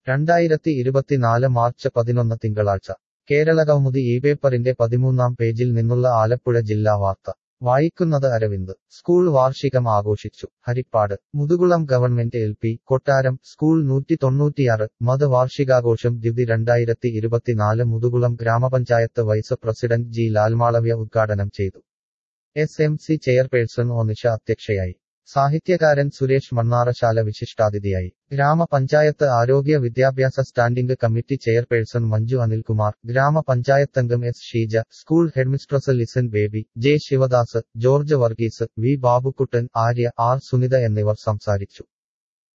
രണ്ടായിരത്തി ഇരുപത്തിനാല് മാർച്ച് പതിനൊന്ന് തിങ്കളാഴ്ച കേരളകൗമുദി ഈ പേപ്പറിന്റെ പതിമൂന്നാം പേജിൽ നിന്നുള്ള ആലപ്പുഴ ജില്ലാ വാർത്ത വായിക്കുന്നത് അരവിന്ദ് സ്കൂൾ വാർഷികം ആഘോഷിച്ചു Harippad Muthukulam government L P Kottaram school നൂറ്റി തൊണ്ണൂറ്റിയാറ് മത വാർഷികാഘോഷം ദ്വിതി രണ്ടായിരത്തി ഇരുപത്തിനാല് മുതുകുളം ഗ്രാമപഞ്ചായത്ത് വൈസ് പ്രസിഡന്റ് ജി ലാൽമാളവ്യ ഉദ്ഘാടനം ചെയ്തു S M C chairperson Onisha അധ്യക്ഷയായി സാഹിത്യകാരൻ സുരേഷ് മണ്ണാറശാല വിശിഷ്ടാതിഥിയായി ഗ്രാമപഞ്ചായത്ത് ആരോഗ്യ വിദ്യാഭ്യാസ standing committee chairperson Manju Anilkumar ഗ്രാമപഞ്ചായത്തംഗം S Sheeja school headmistress Lisen Baby J Sivadas George Varghese V Babukuttan Arya R Sunitha എന്നിവർ സംസാരിച്ചു